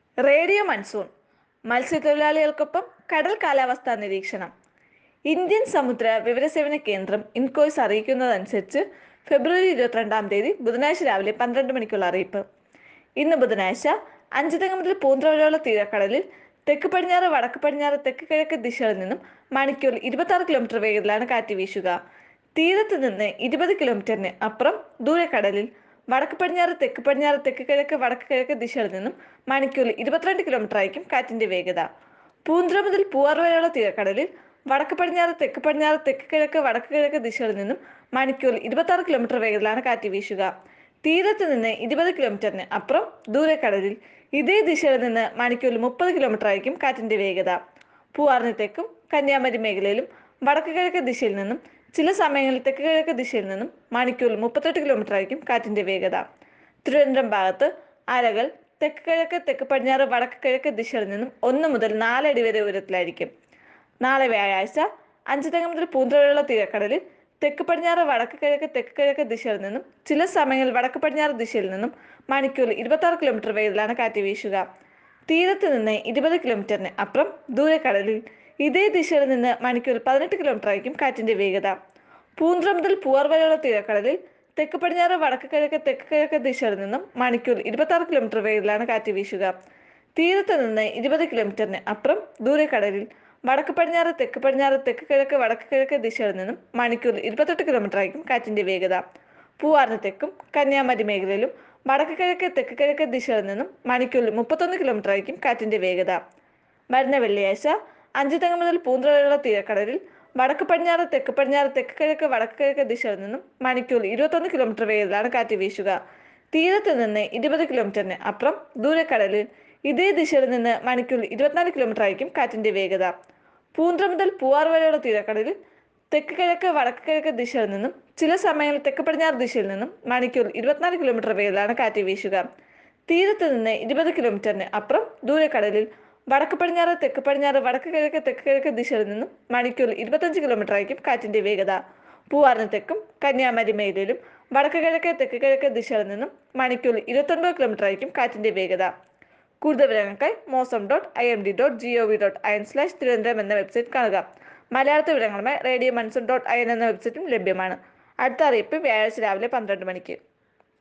radio monsoon മത്സ്യത്തൊഴിലാളികൾക്കൊപ്പം കടൽ കാലാവസ്ഥാ നിരീക്ഷണം ഇന്ത്യൻ സമുദ്ര വിവരസേവന കേന്ദ്രം ഇൻകോയ്സ് അറിയിക്കുന്നതനുസരിച്ച് ഫെബ്രുവരി ഇരുപത്തിരണ്ടാം തീയതി ബുധനാഴ്ച രാവിലെ പന്ത്രണ്ട് മണിക്കുള്ള അറിയിപ്പ് ഇന്ന് ബുധനാഴ്ച അഞ്ചുതെങ്ങ് മുതൽ പൂന്ത്ര വരെയുള്ള തീരക്കടലിൽ തെക്ക് പടിഞ്ഞാറ് വടക്ക് പടിഞ്ഞാറ് തെക്ക് കിഴക്ക് ദിശകളിൽ നിന്നും മണിക്കൂറിൽ ഇരുപത്തി ആറ് കിലോമീറ്റർ വേഗത്തിലാണ് കാറ്റ് വീശുക തീരത്ത് നിന്ന് ഇരുപത് കിലോമീറ്ററിന് അപ്പുറം ദൂരക്കടലിൽ വടക്ക് പടിഞ്ഞാറ് തെക്ക് പടിഞ്ഞാറ് തെക്ക് കിഴക്ക് വടക്ക് കിഴക്ക് ദിശകളിൽ നിന്നും മണിക്കൂറിൽ ഇരുപത്തിരണ്ട് കിലോമീറ്റർ ആയിരിക്കും കാറ്റിന്റെ വേഗത പൂന്ത്ര മുതൽ പൂവാർ വരെയുള്ള തീരക്കടലിൽ വടക്ക് പടിഞ്ഞാറ് തെക്ക് പടിഞ്ഞാറ് തെക്ക് കിഴക്ക് വടക്ക് കിഴക്ക് ദിശകളിൽ നിന്നും മണിക്കൂറിൽ ഇരുപത്തി ആറ് കിലോമീറ്റർ വേഗത്തിലാണ് കാറ്റ് വീശുക തീരത്ത് നിന്ന് ഇരുപത് കിലോമീറ്ററിന് അപ്പുറം ദൂരക്കടലിൽ ഇതേ ദിശയിൽ നിന്ന് മണിക്കൂറിൽ മുപ്പത് കിലോമീറ്റർ ആയിരിക്കും കാറ്റിന്റെ വേഗത പൂവാറിന് തെക്കും കന്യാകുമാരി മേഖലയിലും വടക്ക് കിഴക്ക് ദിശയിൽ നിന്നും ചില സമയങ്ങളിൽ തെക്ക് കിഴക്ക് ദിശയിൽ നിന്നും മണിക്കൂറിൽ മുപ്പത്തെട്ട് കിലോമീറ്റർ ആയിരിക്കും കാറ്റിന്റെ വേഗത തിരുവനന്തപുരം ഭാഗത്ത് അലകൾ തെക്ക് കിഴക്ക് തെക്ക് പടിഞ്ഞാറ് വടക്ക് കിഴക്ക് ദിശയിൽ നിന്നും ഒന്ന് മുതൽ നാലടി വരെ ഉയരത്തിലായിരിക്കും നാളെ വ്യാഴാഴ്ച അഞ്ചുതെങ്ങ് മുതൽ പൂന്തറയുള്ള തീരക്കടലിൽ തെക്ക് പടിഞ്ഞാറ് വടക്ക് കിഴക്ക് തെക്ക് കിഴക്ക് ദിശയിൽ നിന്നും ചില സമയങ്ങളിൽ വടക്ക് പടിഞ്ഞാറ് ദിശയിൽ നിന്നും മണിക്കൂറിൽ ഇരുപത്തി ആറ് കിലോമീറ്റർ വേഗത്തിലാണ് കാറ്റ് വീശുക തീരത്ത് നിന്ന് ഇരുപത് കിലോമീറ്ററിന് അപ്പുറം ദൂരക്കടലിൽ ഇതേ ദിശയിൽ നിന്ന് മണിക്കൂറിൽ പതിനെട്ട് കിലോമീറ്റർ ആയിരിക്കും കാറ്റിന്റെ വേഗത പൂന്ത്ര മുതൽ പൂവാർ വരെയുള്ള തീരക്കടലിൽ തെക്ക് പടിഞ്ഞാറ് വടക്ക് കിഴക്ക് തെക്ക് കിഴക്ക് ദിശയിൽ നിന്നും മണിക്കൂറിൽ ഇരുപത്തി ആറ് കിലോമീറ്റർ വേഗത്തിലാണ് കാറ്റ് വീശുക തീരത്ത് നിന്ന് ഇരുപത് കിലോമീറ്ററിന് അപ്പുറം ദൂരക്കടലിൽ വടക്ക് പടിഞ്ഞാറ് തെക്ക് പടിഞ്ഞാറ് തെക്ക് കിഴക്ക് വടക്ക് കിഴക്ക് ദിശയിൽ നിന്നും മണിക്കൂറിൽ ഇരുപത്തെട്ട് കിലോമീറ്റർ ആയിരിക്കും കാറ്റിന്റെ വേഗത പൂവാറിന് തെക്കും കന്യാകുമാരി മേഖലയിലും വടക്ക് കിഴക്ക് തെക്ക് കിഴക്ക് ദിശയിൽ നിന്നും മണിക്കൂറിൽ മുപ്പത്തൊന്ന് കിലോമീറ്റർ ആയിരിക്കും കാറ്റിന്റെ വേഗത വരുന്ന വെള്ളിയാഴ്ച അഞ്ചുതെങ്ങ് മുതൽ പൂന്തറ വരെയുള്ള തീരക്കടലിൽ വടക്ക് പടിഞ്ഞാറ് തെക്ക് പടിഞ്ഞാറ് തെക്ക് കിഴക്ക് വടക്ക് കിഴക്ക് ദിശയിൽ നിന്നും മണിക്കൂറിൽ ഇരുപത്തൊന്ന് കിലോമീറ്റർ വേഗത്തിലാണ് കാറ്റ് വീശുക തീരത്ത് നിന്ന് ഇരുപത് കിലോമീറ്ററിന് അപ്പുറം ദൂരക്കടലിൽ ഇതേ ദിശയിൽ നിന്ന് മണിക്കൂറിൽ ഇരുപത്തിനാല് കിലോമീറ്റർ ആയിരിക്കും കാറ്റിന്റെ വേഗത പൂന്ത്ര മുതൽ പൂവാർ വരെയുള്ള തീരക്കടലിൽ തെക്ക് കിഴക്ക് വടക്ക് കിഴക്ക് ദിശയിൽ നിന്നും ചില സമയങ്ങളിൽ തെക്ക് പടിഞ്ഞാറ് ദിശയിൽ നിന്നും മണിക്കൂറിൽ ഇരുപത്തിനാല് കിലോമീറ്റർ വേഗത്തിലാണ് കാറ്റ് വീശുക തീരത്ത് നിന്ന് ഇരുപത് കിലോമീറ്ററിന് അപ്പുറം ദൂരക്കടലിൽ വടക്ക് പടിഞ്ഞാറ് തെക്ക് പടിഞ്ഞാറ് വടക്ക് കിഴക്ക് തെക്ക് കിഴക്ക് ദിശയിൽ നിന്നും മണിക്കൂറിൽ ഇരുപത്തഞ്ച് കിലോമീറ്റർ ആയിരിക്കും കാറ്റിന്റെ വേഗത പൂവാറിന് തെക്കും കന്യാകുമാരി മേഖലയിലും വടക്ക് കിഴക്ക് തെക്ക് കിഴക്ക് ദിശയിൽ നിന്നും മണിക്കൂറിൽ ഇരുപത്തൊൻപത് കിലോമീറ്റർ ആയിരിക്കും കാറ്റിന്റെ വേഗത കൂടുതൽ വിവരങ്ങൾക്കായി Mausam dot I M D dot G O V dot I N slash Thiruvananthapuram എന്ന വെബ്സൈറ്റ് കാണുക മലയാളത്തിൽ വിവരങ്ങളുമായി radio monsoon dot I N എന്ന വെബ്സൈറ്റും ലഭ്യമാണ് അടുത്ത അറിയിപ്പ് വ്യാഴാഴ്ച രാവിലെ പന്ത്രണ്ട് മണിക്ക്